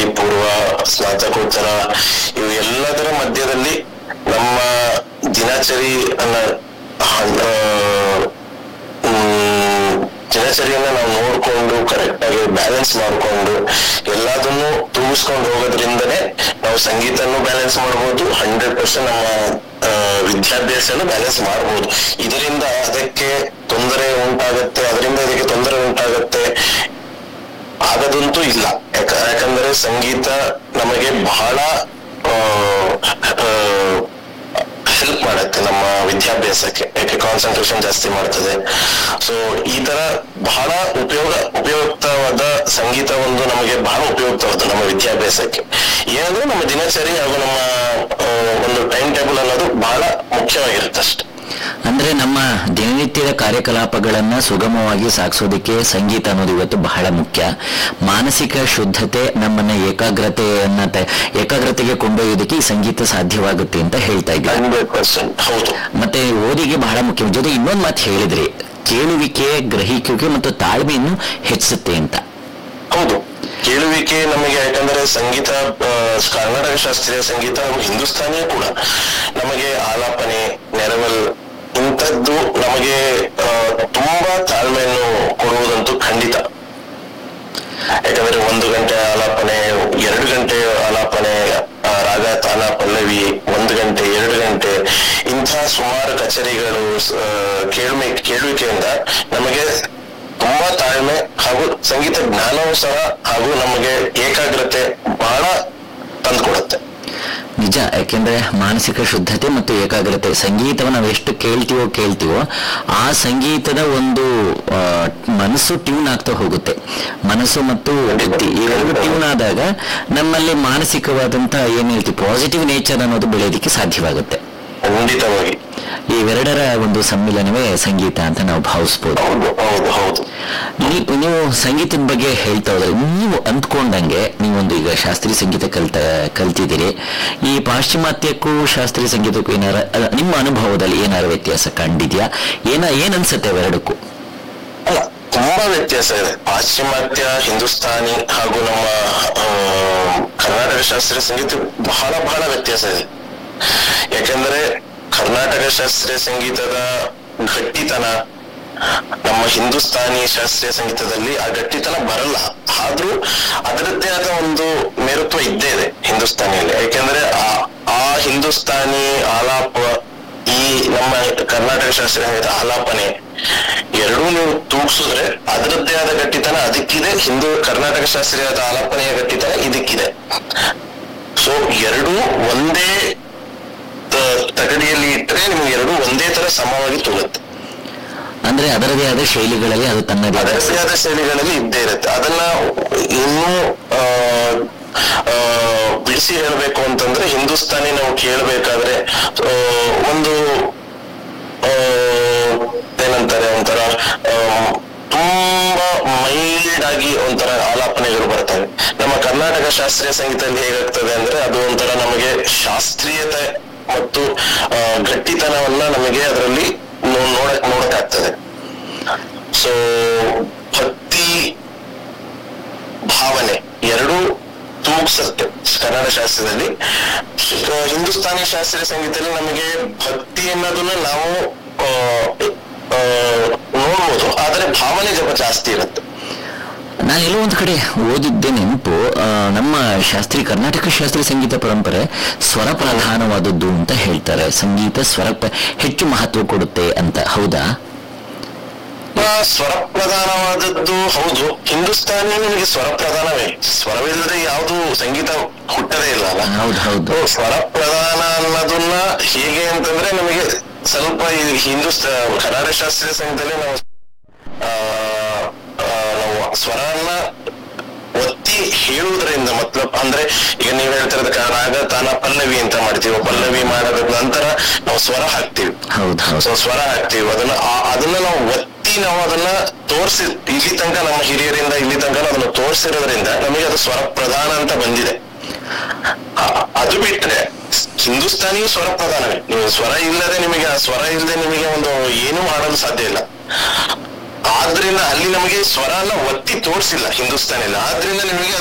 ಪೂರ್ವ ಸ್ನಾತಕೋತ್ತರ ಇವು ಎಲ್ಲದರ ಮಧ್ಯದಲ್ಲಿ ನಮ್ಮ ದಿನಚರಿ ಅನ್ನ ಆ, ಹ್ಮ್, ದಿನಚರಿಯನ್ನ ನಾವು ನೋಡ್ಕೊಂಡು ಕರೆಕ್ಟ್ ಆಗಿ ಬ್ಯಾಲೆನ್ಸ್ ಮಾಡ್ಕೊಂಡು ಎಲ್ಲದನ್ನು ತೂಗಿಸ್ಕೊಂಡು ಹೋಗೋದ್ರಿಂದನೇ ನಾವು ಸಂಗೀತನು ಬ್ಯಾಲೆನ್ಸ್ ಮಾಡ್ಬೋದು ಹಂಡ್ರೆಡ್ ಪರ್ಸೆಂಟ್ ನಮ್ಮ ಆ, ವಿದ್ಯಾಭ್ಯಾಸನು ಬ್ಯಾಲೆನ್ಸ್ ಮಾಡ್ಬೋದು ಇದರಿಂದ ಅದಕ್ಕೆ ತೊಂದರೆ ಉಂಟಾಗತ್ತೆ ಅದರಿಂದ ಇದಕ್ಕೆ ತೊಂದರೆ ಉಂಟಾಗತ್ತೆ ಆಗದಂತೂ ಇಲ್ಲ ಯಾಕ ಯಾಕಂದ್ರೆ ಸಂಗೀತ ನಮಗೆ ಬಹಳ ಹೆಲ್ಪ್ ಮಾಡುತ್ತೆ ನಮ್ಮ ವಿದ್ಯಾಭ್ಯಾಸಕ್ಕೆ ಯಾಕೆ ಕಾನ್ಸಂಟ್ರೇಷನ್ ಜಾಸ್ತಿ ಮಾಡ್ತದೆ ಸೊ ಈ ತರ ಬಹಳ ಉಪಯೋಗ ಉಪಯುಕ್ತವಾದ ಸಂಗೀತ ಒಂದು ನಮಗೆ ಬಹಳ ಉಪಯುಕ್ತವಾದ ನಮ್ಮ ವಿದ್ಯಾಭ್ಯಾಸಕ್ಕೆ ಏನಂದ್ರೆ ನಮ್ಮ ದಿನಚರಿ ಹಾಗೂ ನಮ್ಮ ಆ, ಒಂದು ಟೈಮ್ ಟೇಬಲ್ ಅನ್ನೋದು ಬಹಳ ಮುಖ್ಯವಾಗಿರುತ್ತೆ ಅಷ್ಟೇ ಅಂದ್ರೆ ನಮ್ಮ ದಿನನಿತ್ಯದ ಕಾರ್ಯಕಲಾಪಗಳನ್ನ ಸುಗಮವಾಗಿ ಸಾಗಿಸೋದಕ್ಕೆ ಸಂಗೀತ ಅನ್ನೋದು ಇವತ್ತು ಬಹಳ ಮುಖ್ಯ ಮಾನಸಿಕ ಶುದ್ಧತೆ ನಮ್ಮನ್ನ ಏಕಾಗ್ರತೆಯನ್ನ ತ- ಏಕಾಗ್ರತೆಗೆ ಕೊಂಡೊಯ್ಯೋದಕ್ಕೆ ಈ ಸಂಗೀತ ಸಾಧ್ಯವಾಗುತ್ತೆ ಅಂತ ಹೇಳ್ತಾ ಇದ್ದಾರೆ ಹಂಡ್ರೆಡ್ ಪರ್ಸೆಂಟ್ ಹೌದು ಮತ್ತೆ ಓದಿಗೆ ಬಹಳ ಮುಖ್ಯ ಜೊತೆ ಇನ್ನೊಂದು ಮಾತು ಹೇಳಿದ್ರಿ ಕೇಳುವಿಕೆ ಗ್ರಹಿಸುವಿಕೆ ಮತ್ತು ತಾಳ್ಮೆಯನ್ನು ಹೆಚ್ಚಿಸುತ್ತೆ ಅಂತ ಹೌದು ಕೇಳುವಿಕೆ ನಮಗೆ ಯಾಕಂದ್ರೆ ಸಂಗೀತ ಆ, ಕರ್ನಾಟಕ ಶಾಸ್ತ್ರೀಯ ಸಂಗೀತ ಹಾಗೂ ಹಿಂದೂಸ್ತಾನಿಯೂ ಕೂಡ ನಮಗೆ ಆಲಾಪನೆ ನೆರವಲ್ ಇಂಥದ್ದು ನಮಗೆ ಆ, ತುಂಬಾ ತಾಳ್ಮೆಯನ್ನು ಕೊಡುವುದಂತೂ ಖಂಡಿತ ಯಾಕಂದ್ರೆ ಒಂದು ಗಂಟೆ ಆಲಾಪನೆ ಎರಡು ಗಂಟೆ ಆಲಾಪನೆ ಆ, ರಾಗ ತಾನ ಪಲ್ಲವಿ ಒಂದು ಗಂಟೆ ಎರಡು ಗಂಟೆ ಇಂತಹ ಸುಮಾರು ಕಚೇರಿಗಳು ಸ- ಕೇಳ್ಮೆ ಕೇಳುವಿಕೆಯಿಂದ ನಮಗೆ ತುಂಬಾ ತಾಳ್ಮೆ ಹಾಗೂ ಸಂಗೀತ ಜ್ಞಾನವೂ ಸಹ ಹಾಗೂ ನಮಗೆ ಏಕಾಗ್ರತೆ ಬಹಳ ತಂದುಕೊಡುತ್ತೆ ನಿಜ ಯಾಕೆಂದ್ರೆ ಮಾನಸಿಕ ಶುದ್ಧತೆ ಮತ್ತು ಏಕಾಗ್ರತೆ ಸಂಗೀತವನ್ನು ನಾವು ಎಷ್ಟು ಕೇಳ್ತೀವೋ ಕೇಳ್ತೀವೋ ಆ ಸಂಗೀತದ ಒಂದು ಆ, ಮನಸ್ಸು ಟ್ಯೂನ್ ಆಗ್ತಾ ಹೋಗುತ್ತೆ ಮನಸ್ಸು ಮತ್ತು ಬುದ್ಧಿ ಇವೆರಡು ಟ್ಯೂನ್ ಆದಾಗ ನಮ್ಮಲ್ಲಿ ಮಾನಸಿಕವಾದಂತ ಏನ್ ಹೇಳ್ತೀವಿ ಪಾಸಿಟಿವ್ ನೇಚರ್ ಅನ್ನೋದು ಬೆಳೆಯೋದಕ್ಕೆ ಸಾಧ್ಯವಾಗುತ್ತೆ ಖಂಡಿತವಾಗಿ ಇವೆರಡರ ಒಂದು ಸಮ್ಮಿಲನವೇ ಸಂಗೀತ ಅಂತ ನಾವು ಭಾವಿಸ್ಬೋದು ಹೌದು ಹೌದು ಹೌದು ನೀವು ನೀವು ಸಂಗೀತದ ಬಗ್ಗೆ ಹೇಳ್ತಾ ಹೋದ್ರೆ ನೀವು ಅಂದ್ಕೊಂಡಂಗೆ ನೀವೊಂದು ಈಗ ಶಾಸ್ತ್ರೀಯ ಸಂಗೀತ ಕಲ್ತ ಕಲ್ತಿದ್ದೀರಿ ಈ ಪಾಶ್ಚಿಮಾತ್ಯಕ್ಕೂ ಶಾಸ್ತ್ರೀಯ ಸಂಗೀತಕ್ಕೂ ಏನಾರ ಅಲ್ಲ, ನಿಮ್ಮ ಅನುಭವದಲ್ಲಿ ಏನಾರ ವ್ಯತ್ಯಾಸ ಕಂಡಿದ್ಯಾ ಏನ ಏನ್ ಅನ್ಸುತ್ತೆ ಅವೆರಡಕ್ಕೂ ಅಲ್ಲ ತುಂಬಾ ವ್ಯತ್ಯಾಸ ಇದೆ ಪಾಶ್ಚಿಮಾತ್ಯ ಹಿಂದೂಸ್ತಾನಿ ಹಾಗೂ ನಮ್ಮ ಆ, ಕರ್ನಾಟಕ ಶಾಸ್ತ್ರೀಯ ಸಂಗೀತ ಬಹಳ ಬಹಳ ವ್ಯತ್ಯಾಸ ಇದೆ ಯಾಕಂದ್ರೆ ಕರ್ನಾಟಕ ಶಾಸ್ತ್ರೀಯ ಸಂಗೀತದ ಗಟ್ಟಿತನ ನಮ್ಮ ಹಿಂದೂಸ್ತಾನಿ ಶಾಸ್ತ್ರೀಯ ಸಂಗೀತದಲ್ಲಿ ಆ ಗಟ್ಟಿತನ ಬರಲ್ಲ ಆದ್ರೂ ಅದರದ್ದೇ ಆದ ಒಂದು ಮೇರುತ್ವ ಇದ್ದೇ ಇದೆ ಹಿಂದೂಸ್ತಾನಿಯಲ್ಲಿ ಯಾಕೆಂದ್ರೆ ಆ ಆ ಹಿಂದೂಸ್ತಾನಿ ಆಲಾಪ ಈ ನಮ್ಮ ಕರ್ನಾಟಕ ಶಾಸ್ತ್ರೀಯ ಸಂಗೀತ ಆಲಾಪನೆ ಎರಡೂ ನೀವು ತೂಗಿಸಿದ್ರೆ ಅದರದ್ದೇ ಆದ ಗಟ್ಟಿತನ ಅದಕ್ಕಿದೆ ಹಿಂದೂ ಕರ್ನಾಟಕ ಶಾಸ್ತ್ರೀಯದ ಆಲಾಪನೆಯ ಗಟ್ಟಿತನ ಇದಕ್ಕಿದೆ ಸೊ ಎರಡೂ ಒಂದೇ ತ- ತಗಡಿಯಲ್ಲಿ ಇಟ್ಟರೆ ನಿಮ್ಗೆ ಎರಡೂ ಒಂದೇ ತರ ಸಮವಾಗಿ ತೂಗುತ್ತೆ ಅಂದ್ರೆ ಅದರದೇ ಆದ ಶೈಲಿಗಳಲ್ಲಿ ಅದು ತನ್ನದೇ ಆದ ಅದರದ್ದೇ ಆದ ಶೈಲಿಗಳಲ್ಲಿ ಇದ್ದೇ ಇರುತ್ತೆ ಅದನ್ನ ಇನ್ನೂ ಆ, ಆ, ಬಿಡಿಸಿ ಹೇಳ್ಬೇಕು ಅಂತಂದ್ರೆ ಹಿಂದೂಸ್ತಾನಿ ನಾವು ಕೇಳಬೇಕಾದ್ರೆ ಆ, ಒಂದು ಆ, ಏನಂತಾರೆ ಒಂಥರ ಆ, ತುಂಬಾ ಮೈಲ್ಡ್ ಆಗಿ ಒಂಥರ ಆಲಾಪನೆಗಳು ಬರ್ತವೆ ನಮ್ಮ ಕರ್ನಾಟಕ ಶಾಸ್ತ್ರೀಯ ಸಂಗೀತದಲ್ಲಿ ಹೇಗಾಗ್ತದೆ ಅಂದ್ರೆ ಅದು ಒಂಥರ ನಮಗೆ ಶಾಸ್ತ್ರೀಯತೆ ಮತ್ತು ಆ, ಗಟ್ಟಿತನವನ್ನ ನಮಗೆ ಅದರಲ್ಲಿ ನೋಡಕ್ ನೋಡಕ್ಕಾಗ್ತದೆ ಸೊ ಭಕ್ತಿ ಭಾವನೆ ಎರಡೂ ತೂಗ್ಸತ್ತೆ ಕನ್ನಡ ಶಾಸ್ತ್ರದಲ್ಲಿ ಆ, ಹಿಂದೂಸ್ತಾನಿ ಶಾಸ್ತ್ರೀಯ ಸಂಗೀತದಲ್ಲಿ ನಮಗೆ ಭಕ್ತಿ ಅನ್ನೋದನ್ನ ನಾವು ಆ, ಆ, ನೋಡ್ಬೋದು ಆದ್ರೆ ಭಾವನೆ ಜಪ ಜಾಸ್ತಿ ಇರುತ್ತೆ ನಾನು ಎಲ್ಲೋ ಒಂದು ಕಡೆ ಓದಿದ್ದೆ ನೆನಪು ಆ, ನಮ್ಮ ಶಾಸ್ತ್ರೀಯ ಕರ್ನಾಟಕ ಶಾಸ್ತ್ರೀಯ ಸಂಗೀತ ಪರಂಪರೆ ಸ್ವರ ಪ್ರಧಾನವಾದದ್ದು ಅಂತ ಹೇಳ್ತಾರೆ ಸಂಗೀತ ಸ್ವರ ಪ್ರ- ಹೆಚ್ಚು ಮಹತ್ವ ಕೊಡುತ್ತೆ ಅಂತ ಹೌದಾ ಆ, ಸ್ವರ ಪ್ರಧಾನವಾದದ್ದು ಹೌದು ಹಿಂದೂಸ್ತಾನಿ ನಿಮಗೆ ಸ್ವರ ಪ್ರಧಾನವೇ ಸ್ವರವಿಲ್ಲದೆ ಯಾವುದು ಸಂಗೀತ ಹುಟ್ಟದೇ ಇಲ್ಲ ಅಲ್ಲ ಹೌದು ಹೌದು ಸೊ, ಸ್ವರ ಪ್ರಧಾನ ಅನ್ನೋದನ್ನ ಹೇಗೆ ಅಂತಂದ್ರೆ ನಮಗೆ ಸ್ವಲ್ಪ ಈ ಹಿಂದೂಸ್ತಾ ಕನ್ನಡ ಶಾಸ್ತ್ರೀಯ ಸಂಗೀತದಲ್ಲಿ ನಾವು ಆ, ಆ, ನಾವು ಸ್ವರನ ಒತ್ತಿ ಹೇಳುವುದರಿಂದ ಮತ್ಲಬ್ ಅಂದ್ರೆ ಈಗ ನೀವ್ ಹೇಳ್ತಿರೋದ ರಾಗ ತಾನ ಪಲ್ಲವಿ ಅಂತ ಮಾಡ್ತೀವಿ ಪಲ್ಲವಿ ಮಾಡಿದ ನಂತರ ನಾವು ಸ್ವರ ಹಾಕ್ತಿವಿ ಹೌದು ಹೌದು ಸೊ ಸ್ವರ ಹಾಕ್ತಿವಿ ಅದನ್ನ ಆ- ಅದನ್ನ ನಾವು ಒತ್ತಿ ನಾವು ಅದನ್ನ ತೋರಿಸಿ ಇಲ್ಲಿ ತನಕ ನಮ್ಮ ಹಿರಿಯರಿಂದ ಇಲ್ಲಿ ತನಕ ನಾವು ಅದನ್ನ ತೋರಿಸಿರೋದ್ರಿಂದ ನಮಗೆ ಅದು ಸ್ವರ ಪ್ರಧಾನ ಅಂತ ಬಂದಿದೆ ಆ- ಅದು ಬಿಟ್ರೆ ಹಿಂದೂಸ್ತಾನಿಯು ಸ್ವರ ಪ್ರಧಾನವೇ ನೀವು ಸ್ವರ ಇಲ್ಲದೆ ನಿಮಗೆ ಆ ಸ್ವರ ಇಲ್ಲದೆ ನಿಮಗೆ ಒಂದು ಏನೂ ಮಾಡಲು ಸಾಧ್ಯ ಇಲ್ಲ ಆದ್ರಿಂದ ಅಲ್ಲಿ ನಮಗೆ ಸ್ವರನ ಒತ್ತಿ ತೋರಿಸಿಲ್ಲ ಹಿಂದೂಸ್ತಾನಿಯಲ್ಲಿ ಆದ್ರಿಂದ ನಿಮಗೆ